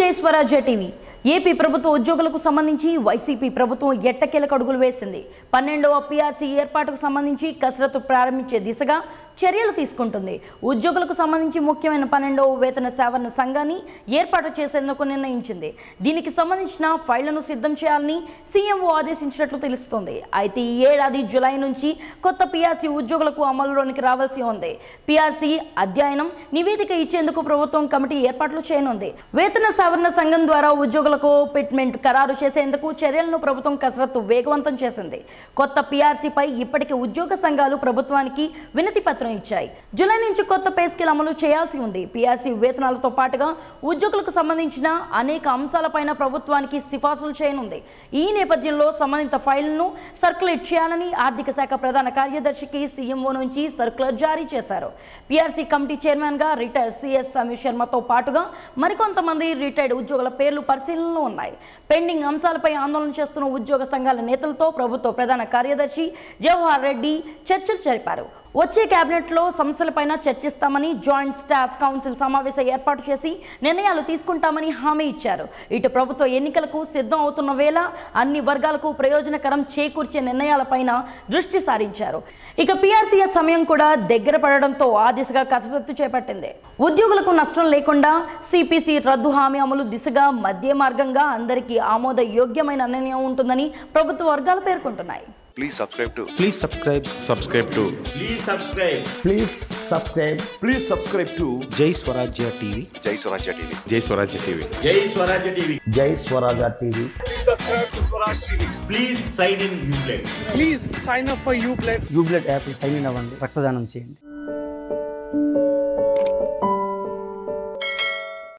జై స్వరాజ్య TV AP ప్రభుత్వ ఉద్యోగులకు సంబంధించి వైసీపీ ప్రభుత్వం ఎట్టకేలకు అడుగులు వేసింది పన్నెండవ పీఆర్సీ ఏర్పాటుకు సంబంధించి కసరత్తు ప్రారంభించే దిశగా చర్యలు తీసుకుంటుంది ఉద్యోగులకు సంబంధించి ముఖ్యమైన పన్నెండవ వేతన సేవన సంఘాన్ని ఏర్పాటు చేసేందుకు నిర్ణయించింది దీనికి సంబంధించిన ఫైళ్లను సిద్ధం చేయాలని సీఎంఓ ఆదేశించినట్లు తెలుస్తోంది అయితే ఈ ఏడాది జులై నుంచి కొత్త పీఆర్సీ ఉద్యోగులకు అమలులోనికి రావాల్సి ఉంది పీఆర్సీ అధ్యయనం నివేదిక ఇచ్చేందుకు ప్రభుత్వం కమిటీ ఏర్పాట్లు చేయనుంది వేతన సవరణ సంఘం ద్వారా ఉద్యోగులకు పిట్మెంట్ ఖరారు చేసేందుకు చర్యలను ప్రభుత్వం కసరత్తు వేగవంతం చేసింది కొత్త పీఆర్సీపై ఇప్పటికే ఉద్యోగ సంఘాలు ప్రభుత్వానికి వినతి పత్రం ఇచ్చాయి జూలై నుంచి కొత్త పే స్కేల్ అమలు చేయాల్సి ఉంది పీఆర్సీ వేతనాలతో పాటుగా ఉద్యోగులకు సంబంధించిన అనేక అంశాలపైన ప్రభుత్వానికి సిఫార్సులు చేయనుంది ఈ నేపథ్యంలో సంబంధిత ఫైల్ను సర్క్యులేట్ చేయాలని ఆర్థిక శాఖ ప్రధాన కార్యదర్శికి సీఎంఓ నుంచి సర్క్యులర్ జారీ చేశారు పీఆర్సీ కమిటీ చైర్మన్గా రిటైర్ సిఎస్ సమీర్ శర్మతో పాటుగా మరికొంతమంది రిటైర్డ్ ఉద్యోగుల పేర్లు పరిశీలనలో ఉన్నాయి పెండింగ్ అంశాలపై ఆందోళన చేస్తున్న ఉద్యోగ సంఘాల నేతలతో ప్రభుత్వ ప్రధాన కార్యదర్శి జవహర్ రెడ్డి చర్చలు జరిపారు వచ్చే కేబినెట్లో సమస్యలపైన చర్చిస్తామని జాయింట్ స్టాఫ్ కౌన్సిల్ సమావేశం ఏర్పాటు చేసి నిర్ణయాలు తీసుకుంటామని హామీ ఇచ్చారు ఇటు ప్రభుత్వ ఎన్నికలకు సిద్ధం అవుతున్న వేళ అన్ని వర్గాలకు ప్రయోజనకరం చేకూర్చే నిర్ణయాలపైన దృష్టి సారించారు ఇక పీఆర్సీఎస్ సమయం కూడా దగ్గర పడడంతో ఆ దిశగా కసరత్తు చేపట్టింది ఉద్యోగులకు నష్టం లేకుండా సిపిసి రద్దు హామీ అమలు దిశగా మధ్య మార్గంగా అందరికీ ఆమోదయోగ్యమైన నిర్ణయం ఉంటుందని ప్రభుత్వ వర్గాలు పేర్కొంటున్నాయి Please subscribe to Please subscribe. Subscribe to Please subscribe. Please subscribe. Please subscribe to Jai Swarajya TV. Jai Swarajya TV. Jai Swarajya TV. Jai Swarajya TV. Jai Swaraja TV. Please sign in Uplay. Please sign up for Uplay యూబ్లెట్ app sign in అవ్వండి రక్తదానం చేయండి